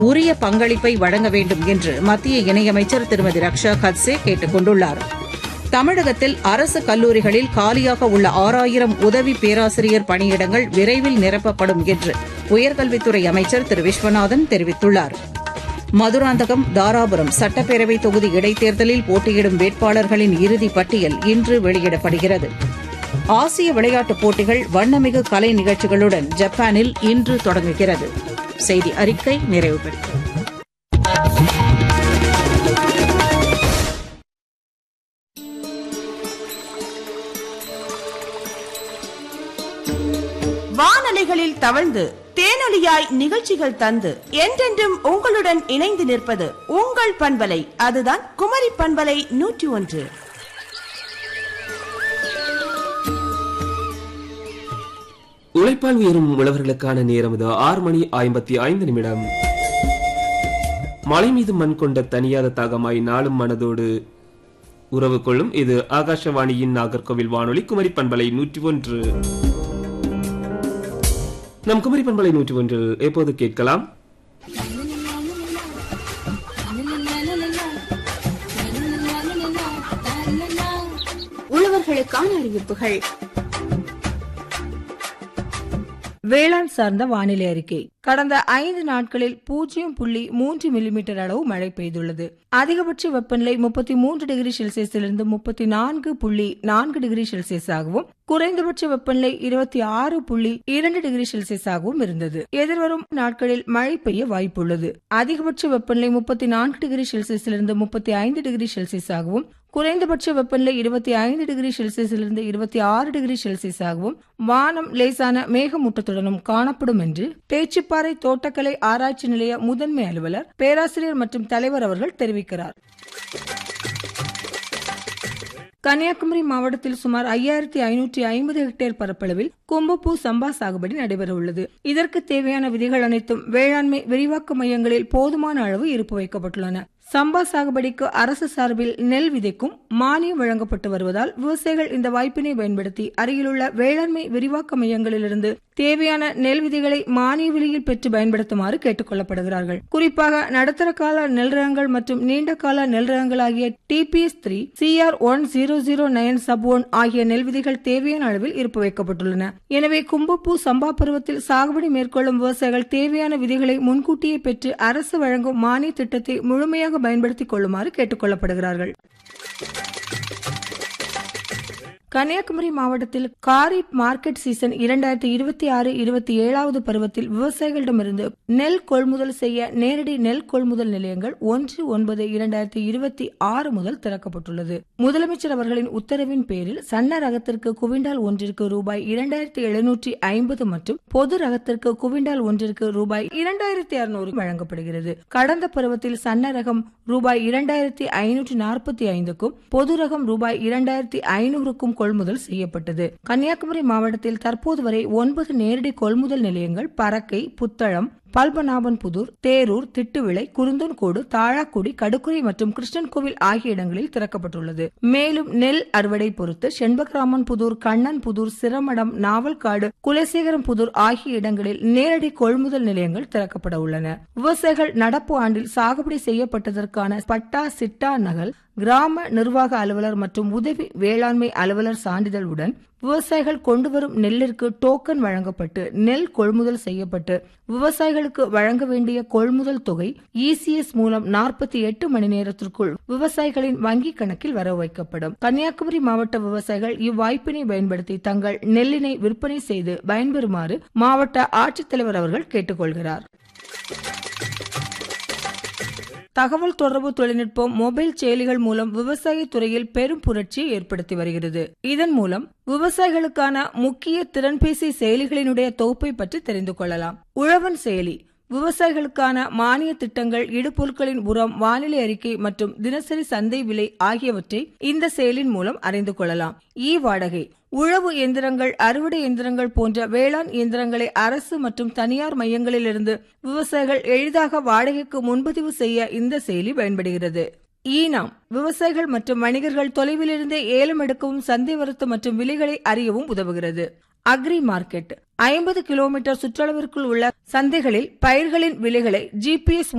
உரிய பங்களிப்பை வழங்க வேண்டும் என்று மத்திய இணையமைச்சர் திருமதி ரக்ஷா கத்சே கேட்டுக் கொண்டுள்ளார் தமிழகத்தில் அரசு கல்லூரிகளில் காலியாக உள்ள ஆறாயிரம் உதவி பேராசிரியர் பணியிடங்கள் விரைவில் நிரப்பப்படும் என்று உயர்கல்வித்துறை அமைச்சர் திரு விஸ்வநாதன் தெரிவித்துள்ளார் மதுராந்தகம் தாராபுரம் சட்டப்பேரவை தொகுதி இடைத்தேர்தலில் போட்டியிடும் வேட்பாளர்களின் இறுதிப் பட்டியல் இன்று வெளியிடப்படுகிறது ஆசிய விளையாட்டுப் போட்டிகள் வண்ணமிகு கலை நிகழ்ச்சிகளுடன் ஜப்பானில் இன்று தொடங்குகிறது செய்தி அறிக்கை நிறைவு பெற்றது வானலைகளில் தவழ்ந்து தேனொலியாய் நிகழ்ச்சிகள் தந்து என்றென்றும் உங்களுடன் இணைந்து நிற்பது உங்கள் பண்பலை அதுதான் குமரி பண்பலை நூற்றி ஒன்று உழைப்பால் உயரும் உழவர்களுக்கான நேரம் இது ஆறு மணி ஐம்பத்தி ஐந்து நிமிடம் மலை மீது மண் கொண்ட தனியாத தாகமாய் நாளும் மனதோடு உறவு கொள்ளும் இது ஆகாஷவாணியின் நாகர்கோவில் வானொலி குமரி பண்பலை நூற்றி ஒன்று நம் குமரி பண்பலை நூற்றி ஒன்றில் எப்போது கேட்கலாம் உழவர்களுக்கான அறிவிப்புகள் வேளாண் சார்ந்த வானிலை அறிக்கை கடந்த ஐந்து நாட்களில் பூஜ்ஜியம் புள்ளி மூன்று மில்லிமீட்டர் அளவு மழை பெய்துள்ளது அதிகபட்ச வெப்பநிலை முப்பத்தி மூன்று டிகிரி செல்சியஸிலிருந்து முப்பத்தி நான்கு புள்ளி நான்கு டிகிரி செல்சியஸாகவும் குறைந்தபட்ச வெப்பநிலை இருபத்தி ஆறு புள்ளி இரண்டு டிகிரி செல்சியஸாகவும் இருந்தது எதிர்வரும் நாட்களில் மழை பெய்ய வாய்ப்புள்ளது அதிகபட்ச வெப்பநிலை முப்பத்தி நான்கு டிகிரி செல்சியஸிலிருந்து முப்பத்தி ஐந்து டிகிரி செல்சியஸாகவும் குறைந்தபட்ச வெப்பநிலை இருபத்தி ஐந்து டிகிரி செல்சியஸிலிருந்து இருபத்தி ஆறு டிகிரி செல்சியஸாகவும் வானம் லேசான மேகமூட்டத்துடனும் காணப்படும் என்று பேச்சுப்பாறை தோட்டக்கலை ஆராய்ச்சி நிலைய முதன்மை அலுவலர் பேராசிரியர் மற்றும் தலைவர் அவர்கள் தெரிவிக்கிறார் கன்னியாகுமரி மாவட்டத்தில் சுமார் ஐயாயிரத்தி ஐநூற்றி ஐம்பது ஹெக்டேர் பரப்பளவில் கும்பப்பூ சம்பா சாகுபடி நடைபெற உள்ளது இதற்கு தேவையான விதிகள் அனைத்தும் வேளாண்மை விரிவாக்க மையங்களில் போதுமான அளவு இருப்பு வைக்கப்பட்டுள்ளன சம்பா சாகுபடிக்கு அரசு சார்பில் நெல் விதைக்கும் மானியம் வழங்கப்பட்டு வருவதால் விவசாயிகள் இந்த வாய்ப்பினை பயன்படுத்தி அருகிலுள்ள வேளாண்மை விரிவாக்க மையங்களிலிருந்து தேவையான நெல் விதைகளை மானிய விலையில் பெற்று பயன்படுத்துமாறு கேட்டுக் கொள்ளப்படுகிறார்கள் குறிப்பாக நடுத்தர கால நெல் ரகங்கள் மற்றும் நீண்ட கால நெல் ரகங்கள் ஆகிய TPS three CR one zero zero nine sub one ஆகிய நெல் விதைகள் தேவையான அளவில் இருப்பு வைக்கப்பட்டுள்ளன எனவே கும்பப்பூ சம்பா பருவத்தில் சாகுபடி மேற்கொள்ளும் விவசாயிகள் தேவையான விதைகளை முன்கூட்டியே பெற்று அரசு வழங்கும் மானிய திட்டத்தை முழுமையாக பயன்படுத்திக் கொள்ளுமாறு கேட்டுக் கொள்ளப்படுகிறார்கள் கன்னியாகுமரி மாவட்டத்தில் காரிப் மார்க்கெட் சீசன் இரண்டாயிரத்தி இருபத்தி ஆறு இருபத்தி ஏழாவது பருவத்தில் விவசாயிகளிடமிருந்து நெல் கொள்முதல் செய்ய நேரடி நெல் கொள்முதல் நிலையங்கள் ஒன்று ஒன்பது இரண்டாயிரத்தி இருபத்தி ஆறு முதல் திறக்கப்பட்டுள்ளது முதலமைச்சர் அவர்களின் உத்தரவின் பேரில் சன்ன ரகத்திற்கு குவிண்டால் ஒன்றிற்கு ரூபாய் இரண்டாயிரத்தி எழுநூற்றி ஐம்பது மற்றும் பொது ரகத்திற்கு குவிண்டால் ஒன்றிற்கு ரூபாய் இரண்டாயிரத்தி அறுநூறு வழங்கப்படுகிறது கடந்த பருவத்தில் சன்ன ரகம் ரூபாய் இரண்டாயிரத்தி ஐநூற்றி நாற்பத்தி ஐந்துக்கும் பொது ரகம் ரூபாய் இரண்டாயிரத்தி ஐநூறுக்கும் கொள்முதல் செய்யப்பட்டது கன்னியாகுமரி மாவட்டத்தில் தற்போது வரை ஒன்பது நேரடி கொள்முதல் நிலையங்கள் பறக்கை புத்தளம் பல்பநாபன்புதூர் தேரூர் திட்டுவிளை குருந்தன்கோடு தாழாக்குடி கடுக்குறை மற்றும் கிருஷ்ணன்கோவில் ஆகிய இடங்களில் திறக்கப்பட்டுள்ளது மேலும் நெல் அறுவடை பொறுத்து செண்பகராமன் புதூர் கண்ணன் புதூர் சிரமடம் நாவல்காடு குலசேகரம் புதூர் ஆகிய இடங்களில் நேரடி கொள்முதல் நிலையங்கள் திறக்கப்பட உள்ளன விவசாயிகள் நடப்பு ஆண்டில் சாகுபடி செய்யப்பட்டதற்கான பட்டா சிட்டா நகல் கிராம நிர்வாக அலுவலர் மற்றும் உதவி வேளாண்மை அலுவலர் சான்றிதழுடன் விவசாயிகள் கொண்டு வரும் நெல்லிற்கு டோக்கன் வழங்கப்பட்டு நெல் கொள்முதல் செய்யப்பட்டு விவசாயிகளுக்கு வழங்க வேண்டிய கொள்முதல் தொகை இசிஎஸ் மூலம் நாற்பத்தி எட்டு மணி நேரத்திற்குள் விவசாயிகளின் வங்கிக் கணக்கில் வர வைக்கப்படும் கன்னியாகுமரி மாவட்ட விவசாயிகள் இவ்வாய்ப்பினை பயன்படுத்தி தங்கள் நெல்லினை விற்பனை செய்து பயன்பெறுமாறு மாவட்ட ஆட்சித்தலைவர் அவர்கள் கேட்டுக்கொள்கிறார் தகவல் தொடர்பு தொழில்நுட்பம் மொபைல் செயலிகள் மூலம் விவசாய துறையில் பெரும் புரட்சியை ஏற்படுத்தி வருகிறது இதன் மூலம் விவசாயிகளுக்கான முக்கிய திறன்பேசி செயலிகளினுடைய தொகுப்பை பற்றி தெரிந்து கொள்ளலாம் உழவன் செயலி விவசாயிகளுக்கான மானிய திட்டங்கள் இடுபொருட்களின் உரம் வானிலை அறிக்கை மற்றும் தினசரி சந்தை விலை ஆகியவற்றை இந்த செயலின் மூலம் அறிந்து கொள்ளலாம் இ வாடகை உழவு எந்திரங்கள் அறுவடை எந்திரங்கள் போன்ற வேளாண் இயந்திரங்களை அரசு மற்றும் தனியார் மையங்களிலிருந்து விவசாயிகள் எளிதாக வாடகைக்கு முன்பதிவு செய்ய இந்த செயலி பயன்படுகிறது ஈனாம் விவசாயிகள் மற்றும் வணிகர்கள் தொலைவிலிருந்தே ஏலம் எடுக்கவும் சந்தை வரத்து மற்றும் விலைகளை அறியவும் உதவுகிறது அக்ரி மார்க்கெட் ஐம்பது கிலோமீட்டர் சுற்றளவிற்குள் உள்ள சந்தைகளில் பயிர்களின் விலைகளை ஜிபிஎஸ்